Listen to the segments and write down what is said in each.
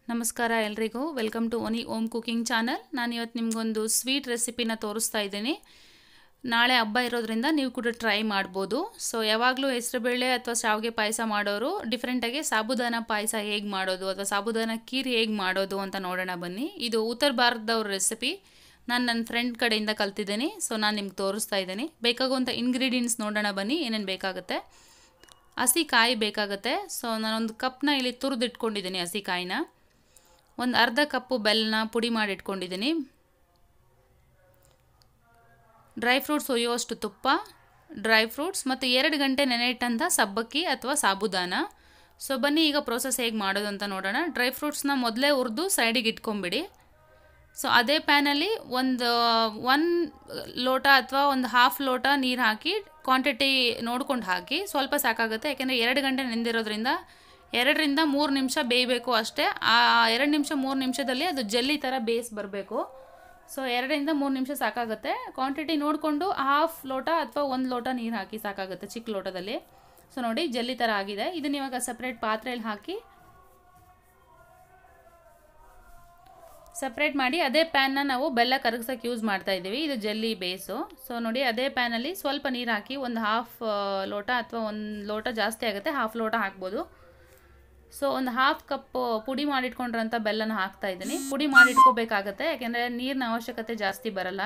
ನಮಸ್ಕಾರ ಎಲ್ರಿಗೂ welcome to ಒನಿ ಓಮ್ ಕುಕಿಂಗ್ ಚಾನಲ್ ನಾನು ಇವತ್ತು ನಿಮಗೊಂದು ಸ್ವೀಟ್ ರೆಸಿಪಿನ ತೋರಿಸ್ತಾ ಇದ್ದೀನಿ ನಾಳೆ ಹಬ್ಬ ಇರೋದ್ರಿಂದ ನೀವು ಕೂಡ ಟ್ರೈ ಮಾಡ್ಬೋದು ಸೊ ಯಾವಾಗಲೂ ಹೆಸರುಬೇಳೆ ಅಥವಾ ಶಾವಿಗೆ ಪಾಯಸ ಮಾಡೋರು ಡಿಫ್ರೆಂಟಾಗಿ ಸಾಬುದಾನ ಪಾಯಸ ಹೇಗೆ ಮಾಡೋದು ಅಥವಾ ಸಾಬುದಾನ ಖೀರ್ ಹೇಗೆ ಮಾಡೋದು ಅಂತ ನೋಡೋಣ ಬನ್ನಿ ಇದು ಉತ್ತರ ಭಾರತದವ್ರ ರೆಸಿಪಿ ನಾನು ನನ್ನ ಫ್ರೆಂಡ್ ಕಡೆಯಿಂದ ಕಲ್ತಿದ್ದೀನಿ ಸೊ ನಾನು ನಿಮ್ಗೆ ತೋರಿಸ್ತಾ ಇದ್ದೀನಿ ಬೇಕಾಗುವಂಥ ಇಂಗ್ರೀಡಿಯೆಂಟ್ಸ್ ನೋಡೋಣ ಬನ್ನಿ ಏನೇನು ಬೇಕಾಗುತ್ತೆ ಹಸಿ ಕಾಯಿ ಬೇಕಾಗುತ್ತೆ ಸೊ ನಾನೊಂದು ಕಪ್ನ ಇಲ್ಲಿ ತುರಿದಿಟ್ಕೊಂಡಿದ್ದೀನಿ ಹಸಿ ಕಾಯಿನ ಒಂದು ಅರ್ಧ ಕಪ್ಪು ಬೆಲ್ಲನ ಪುಡಿ ಮಾಡಿ ಇಟ್ಕೊಂಡಿದ್ದೀನಿ ಡ್ರೈ ಫ್ರೂಟ್ಸ್ ಒಯ್ಯುವಷ್ಟು ತುಪ್ಪ ಡ್ರೈ ಫ್ರೂಟ್ಸ್ ಮತ್ತು ಎರಡು ಗಂಟೆ ನೆನೆಯಿಟ್ಟಂಥ ಸಬ್ಬಕ್ಕಿ ಅಥವಾ ಸಾಬುದಾನ ಸೊ ಬನ್ನಿ ಈಗ ಪ್ರೋಸೆಸ್ ಹೇಗೆ ಮಾಡೋದು ಅಂತ ನೋಡೋಣ ಡ್ರೈ ಫ್ರೂಟ್ಸ್ನ ಮೊದಲೇ ಹುರಿದು ಸೈಡಿಗೆ ಇಟ್ಕೊಂಬಿಡಿ ಸೊ ಅದೇ ಪ್ಯಾನಲ್ಲಿ ಒಂದು ಒನ್ ಲೋಟ ಅಥವಾ ಒಂದು ಹಾಫ್ ಲೋಟ ನೀರು ಹಾಕಿ ಕ್ವಾಂಟಿಟಿ ನೋಡ್ಕೊಂಡು ಹಾಕಿ ಸ್ವಲ್ಪ ಸಾಕಾಗುತ್ತೆ ಯಾಕೆಂದರೆ ಎರಡು ಗಂಟೆ ನೆಂದಿರೋದ್ರಿಂದ ಎರಡರಿಂದ ಮೂರು ನಿಮಿಷ ಬೇಯಬೇಕು ಅಷ್ಟೇ ಆ ಎರಡು ನಿಮಿಷ ಮೂರು ನಿಮಿಷದಲ್ಲಿ ಅದು ಜಲ್ಲಿ ಥರ ಬೇಯಿಸ್ ಬರಬೇಕು ಸೊ ಎರಡರಿಂದ ಮೂರು ನಿಮಿಷ ಸಾಕಾಗುತ್ತೆ ಕ್ವಾಂಟಿಟಿ ನೋಡಿಕೊಂಡು ಹಾಫ್ ಲೋಟ ಅಥವಾ ಒಂದು ಲೋಟ ನೀರು ಹಾಕಿ ಸಾಕಾಗುತ್ತೆ ಚಿಕ್ಕ ಲೋಟದಲ್ಲಿ ಸೊ ನೋಡಿ ಜಲ್ಲಿ ಥರ ಆಗಿದೆ ಇದನ್ನ ಇವಾಗ ಸಪ್ರೇಟ್ ಪಾತ್ರೆಯಲ್ಲಿ ಹಾಕಿ ಸಪ್ರೇಟ್ ಮಾಡಿ ಅದೇ ಪ್ಯಾನ್ನ ನಾವು ಬೆಲ್ಲ ಕರಗಿಸೋಕೆ ಯೂಸ್ ಮಾಡ್ತಾ ಇದ್ದೀವಿ ಇದು ಜಲ್ಲಿ ಬೇಸು ಸೊ ನೋಡಿ ಅದೇ ಪ್ಯಾನಲ್ಲಿ ಸ್ವಲ್ಪ ನೀರು ಹಾಕಿ ಒಂದು ಹಾಫ್ ಲೋಟ ಅಥವಾ ಒಂದು ಲೋಟ ಜಾಸ್ತಿ ಆಗುತ್ತೆ ಹಾಫ್ ಲೋಟ ಹಾಕ್ಬೋದು ಸೊ ಒಂದು ಹಾಫ್ ಕಪ್ ಪುಡಿ ಮಾಡಿಟ್ಕೊಂಡ್ರಂಥ ಬೆಲ್ಲನ ಹಾಕ್ತಾ ಇದ್ದೀನಿ ಪುಡಿ ಮಾಡಿಟ್ಕೋಬೇಕಾಗತ್ತೆ ಯಾಕೆಂದರೆ ನೀರಿನ ಅವಶ್ಯಕತೆ ಜಾಸ್ತಿ ಬರಲ್ಲ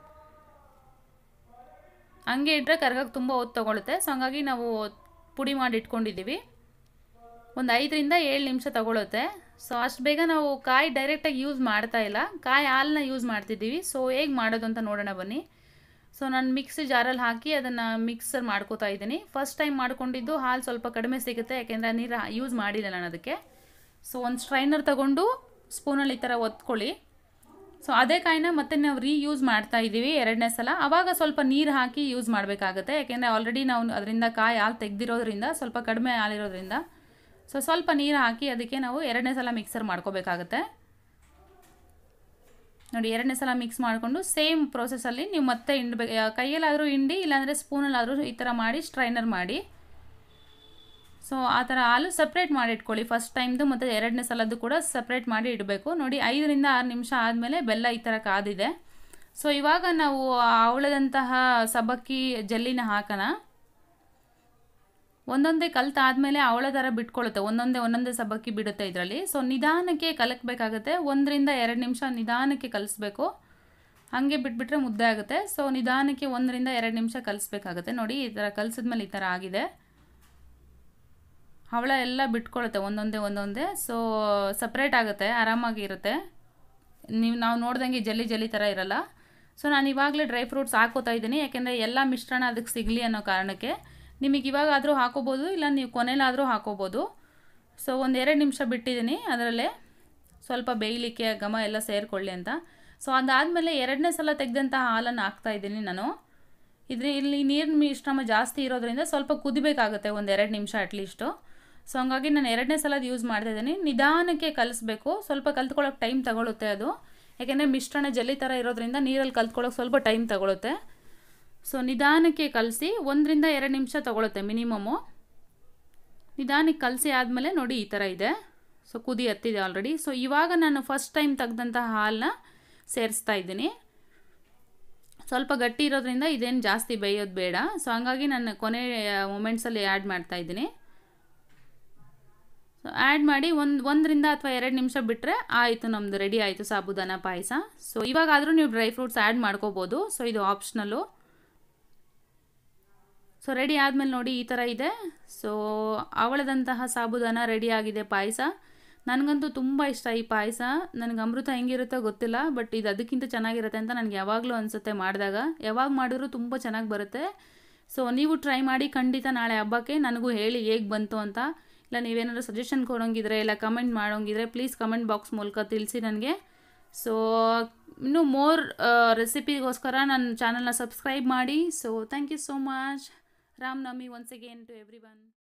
ಹಂಗೆ ಇಟ್ಟರೆ ಕರ್ಗಕ್ಕೆ ತುಂಬ ಹೊತ್ತು ತೊಗೊಳುತ್ತೆ ಸೊ ಹಂಗಾಗಿ ನಾವು ಪುಡಿ ಮಾಡಿ ಇಟ್ಕೊಂಡಿದ್ದೀವಿ ಒಂದು ಐದರಿಂದ ಏಳು ನಿಮಿಷ ತಗೊಳುತ್ತೆ ಸೊ ಅಷ್ಟು ಬೇಗ ನಾವು ಕಾಯಿ ಡೈರೆಕ್ಟಾಗಿ ಯೂಸ್ ಮಾಡ್ತಾ ಇಲ್ಲ ಕಾಯಿ ಹಾಲನ್ನ ಯೂಸ್ ಮಾಡ್ತಿದ್ದೀವಿ ಸೊ ಹೇಗೆ ಮಾಡೋದು ಅಂತ ನೋಡೋಣ ಬನ್ನಿ ಸೊ ನಾನು ಮಿಕ್ಸಿ ಜಾರಲ್ಲಿ ಹಾಕಿ ಅದನ್ನು ಮಿಕ್ಸರ್ ಮಾಡ್ಕೋತಾ ಇದ್ದೀನಿ ಫಸ್ಟ್ ಟೈಮ್ ಮಾಡ್ಕೊಂಡಿದ್ದು ಹಾಲು ಸ್ವಲ್ಪ ಕಡಿಮೆ ಸಿಗುತ್ತೆ ಯಾಕೆಂದರೆ ನೀರು ಯೂಸ್ ಮಾಡಿಲ್ಲ ನಾನು ಅದಕ್ಕೆ ಸೊ ಒಂದು ಸ್ಟ್ರೈನರ್ ತಗೊಂಡು ಸ್ಪೂನಲ್ಲಿ ಈ ಥರ ಒತ್ಕೊಳ್ಳಿ ಸೊ ಅದೇ ಕಾಯಿನ ಮತ್ತೆ ನಾವು ರೀಯೂಸ್ ಮಾಡ್ತಾ ಇದ್ದೀವಿ ಎರಡನೇ ಸಲ ಆವಾಗ ಸ್ವಲ್ಪ ನೀರು ಹಾಕಿ ಯೂಸ್ ಮಾಡಬೇಕಾಗತ್ತೆ ಯಾಕೆಂದರೆ ಆಲ್ರೆಡಿ ನಾವು ಅದರಿಂದ ಕಾಯಿ ಹಾಲು ತೆಗೆದಿರೋದ್ರಿಂದ ಸ್ವಲ್ಪ ಕಡಿಮೆ ಹಾಲಿರೋದ್ರಿಂದ ಸೊ ಸ್ವಲ್ಪ ನೀರು ಹಾಕಿ ಅದಕ್ಕೆ ನಾವು ಎರಡನೇ ಸಲ ಮಿಕ್ಸರ್ ಮಾಡ್ಕೋಬೇಕಾಗತ್ತೆ ನೋಡಿ ಎರಡನೇ ಸಲ ಮಿಕ್ಸ್ ಮಾಡಿಕೊಂಡು ಸೇಮ್ ಪ್ರೋಸೆಸ್ಸಲ್ಲಿ ನೀವು ಮತ್ತೆ ಹಿಂಡ್ಬೇಕು ಕೈಯಲ್ಲಾದರೂ ಹಿಂಡಿ ಇಲ್ಲಾಂದರೆ ಸ್ಪೂನಲ್ಲಾದರೂ ಈ ಥರ ಮಾಡಿ ಸ್ಟ್ರೈನರ್ ಮಾಡಿ ಸೊ ಆ ಥರ ಹಾಲು ಸಪ್ರೇಟ್ ಮಾಡಿ ಇಟ್ಕೊಳ್ಳಿ ಫಸ್ಟ್ ಟೈಮ್ದು ಮತ್ತು ಎರಡನೇ ಸಲದ್ದು ಕೂಡ ಸಪ್ರೇಟ್ ಮಾಡಿ ಇಡಬೇಕು ನೋಡಿ ಐದರಿಂದ ಆರು ನಿಮಿಷ ಆದಮೇಲೆ ಬೆಲ್ಲ ಈ ಥರ ಕಾದಿದೆ ಸೊ ಇವಾಗ ನಾವು ಅವಳದಂತಹ ಸಬ್ಬಕ್ಕಿ ಜಲ್ಲಿನ ಹಾಕೋಣ ಒಂದೊಂದೇ ಕಲ್ತಾದ್ಮೇಲೆ ಅವಳ ಥರ ಬಿಟ್ಕೊಳ್ಳುತ್ತೆ ಒಂದೊಂದೇ ಒಂದೊಂದೇ ಸಬ್ಬಕ್ಕಿ ಬಿಡುತ್ತೆ ಇದರಲ್ಲಿ ಸೊ ನಿಧಾನಕ್ಕೆ ಕಲಕಬೇಕಾಗುತ್ತೆ ಒಂದರಿಂದ ಎರಡು ನಿಮಿಷ ನಿಧಾನಕ್ಕೆ ಕಲಿಸ್ಬೇಕು ಹಾಗೆ ಬಿಟ್ಬಿಟ್ರೆ ಮುದ್ದೆ ಆಗುತ್ತೆ ಸೊ ನಿಧಾನಕ್ಕೆ ಒಂದರಿಂದ ಎರಡು ನಿಮಿಷ ಕಲಿಸ್ಬೇಕಾಗುತ್ತೆ ನೋಡಿ ಈ ಥರ ಕಲಿಸಿದ್ಮೇಲೆ ಈ ಥರ ಆಗಿದೆ ಹವಳ ಎಲ್ಲ ಬಿಟ್ಕೊಳ್ಳುತ್ತೆ ಒಂದೊಂದೇ ಒಂದೊಂದೇ ಸೊ ಸಪ್ರೇಟ್ ಆಗುತ್ತೆ ಆರಾಮಾಗಿ ಇರುತ್ತೆ ನೀವು ನಾವು ನೋಡ್ದಂಗೆ ಜಲ್ಲಿ ಜಲ್ಲಿ ಥರ ಇರಲ್ಲ ಸೊ ನಾನು ಇವಾಗಲೇ ಡ್ರೈ ಫ್ರೂಟ್ಸ್ ಹಾಕೋತಾ ಇದ್ದೀನಿ ಯಾಕೆಂದರೆ ಎಲ್ಲ ಮಿಶ್ರಣ ಅದಕ್ಕೆ ಸಿಗಲಿ ಅನ್ನೋ ಕಾರಣಕ್ಕೆ ನಿಮಗೆ ಇವಾಗಾದರೂ ಹಾಕೋಬೋದು ಇಲ್ಲ ನೀವು ಕೊನೆಲಾದರೂ ಹಾಕೋಬೋದು ಸೊ ಒಂದು ಎರಡು ನಿಮಿಷ ಬಿಟ್ಟಿದ್ದೀನಿ ಅದರಲ್ಲೇ ಸ್ವಲ್ಪ ಬೇಯಲಿಕ್ಕೆ ಘಮ ಎಲ್ಲ ಸೇರಿಕೊಳ್ಳಿ ಅಂತ ಸೊ ಅದಾದಮೇಲೆ ಎರಡನೇ ಸಲ ತೆಗೆದಂಥ ಹಾಲನ್ನು ಹಾಕ್ತಾ ಇದ್ದೀನಿ ನಾನು ಇದ್ರ ಇಲ್ಲಿ ನೀರಿನ ಮಿಶ್ರಮ ಜಾಸ್ತಿ ಇರೋದ್ರಿಂದ ಸ್ವಲ್ಪ ಕುದಿಬೇಕಾಗುತ್ತೆ ಒಂದು ಎರಡು ನಿಮಿಷ ಅಟ್ಲೀಸ್ಟು ಸೊ ಹಂಗಾಗಿ ನಾನು ಎರಡನೇ ಸಲದ ಯೂಸ್ ಮಾಡ್ತಾ ಇದ್ದೀನಿ ನಿಧಾನಕ್ಕೆ ಕಲಿಸ್ಬೇಕು ಸ್ವಲ್ಪ ಕಲ್ತ್ಕೊಳ್ಳೋಕೆ ಟೈಮ್ ತಗೊಳುತ್ತೆ ಅದು ಯಾಕೆಂದರೆ ಮಿಶ್ರಣ ಜಲ್ಲಿ ಥರ ಇರೋದ್ರಿಂದ ನೀರಲ್ಲಿ ಕಲ್ತ್ಕೊಳ್ಳೋಕೆ ಸ್ವಲ್ಪ ಟೈಮ್ ತಗೊಳುತ್ತೆ ಸೊ ನಿಧಾನಕ್ಕೆ ಕಲಸಿ ಒಂದರಿಂದ ಎರಡು ನಿಮಿಷ ತಗೊಳುತ್ತೆ ಮಿನಿಮಮ್ಮು ನಿಧಾನಕ್ಕೆ ಕಲಸಿ ಆದಮೇಲೆ ನೋಡಿ ಈ ಥರ ಇದೆ ಸೊ ಕುದಿ ಹತ್ತಿದೆ ಆಲ್ರೆಡಿ ಸೊ ಇವಾಗ ನಾನು ಫಸ್ಟ್ ಟೈಮ್ ತೆಗ್ದಂತಹ ಹಾಲನ್ನ ಸೇರಿಸ್ತಾ ಇದ್ದೀನಿ ಸ್ವಲ್ಪ ಗಟ್ಟಿ ಇರೋದ್ರಿಂದ ಇದೇನು ಜಾಸ್ತಿ ಬೇಯೋದು ಬೇಡ ಸೊ ಹಂಗಾಗಿ ನಾನು ಕೊನೆ ಮೊಮೆಂಟ್ಸಲ್ಲಿ ಆ್ಯಡ್ ಮಾಡ್ತಾ ಇದ್ದೀನಿ ಸೊ ಆ್ಯಡ್ ಮಾಡಿ ಒಂದು ಒಂದರಿಂದ ಅಥವಾ ಎರಡು ನಿಮಿಷ ಬಿಟ್ಟರೆ ಆಯಿತು ನಮ್ಮದು ರೆಡಿ ಆಯಿತು ಸಾಬುದಾನ ಪಾಯಸ ಸೊ ಇವಾಗಾದರೂ ನೀವು ಡ್ರೈ ಫ್ರೂಟ್ಸ್ ಆ್ಯಡ್ ಮಾಡ್ಕೋಬೋದು ಸೊ ಇದು ಆಪ್ಷನಲ್ಲು ಸೊ ರೆಡಿ ಆದಮೇಲೆ ನೋಡಿ ಈ ಥರ ಇದೆ ಸೊ ಅವಳದಂತಹ ಸಾಬುದಾನ ರೆಡಿ ಆಗಿದೆ ಪಾಯಸ ನನಗಂತೂ ತುಂಬ ಇಷ್ಟ ಈ ಪಾಯಸ ನನಗೆ ಅಮೃತ ಹೆಂಗಿರುತ್ತೋ ಗೊತ್ತಿಲ್ಲ ಬಟ್ ಇದು ಅದಕ್ಕಿಂತ ಚೆನ್ನಾಗಿರುತ್ತೆ ಅಂತ ನನಗೆ ಯಾವಾಗಲೂ ಅನಿಸುತ್ತೆ ಮಾಡಿದಾಗ ಯಾವಾಗ ಮಾಡಿದ್ರು ತುಂಬ ಚೆನ್ನಾಗಿ ಬರುತ್ತೆ ಸೊ ನೀವು ಟ್ರೈ ಮಾಡಿ ಖಂಡಿತ ನಾಳೆ ಹಬ್ಬಕ್ಕೆ ನನಗೂ ಹೇಳಿ ಹೇಗೆ ಬಂತು ಅಂತ ಇಲ್ಲ ನೀವೇನಾದ್ರು ಸಜೆಷನ್ ಕೊಡೋಂಗಿದ್ರೆ ಇಲ್ಲ ಕಮೆಂಟ್ ಮಾಡೋಂಗಿದ್ರೆ ಪ್ಲೀಸ್ ಕಮೆಂಟ್ ಬಾಕ್ಸ್ ಮೂಲಕ ತಿಳಿಸಿ ನನಗೆ ಸೊ ಇನ್ನೂ ಮೋರ್ ರೆಸಿಪಿಗೋಸ್ಕರ ನನ್ನ ಚಾನಲ್ನ ಸಬ್ಸ್ಕ್ರೈಬ್ ಮಾಡಿ so thank you so much ರಾಮ್ ನಮಿ once again to every one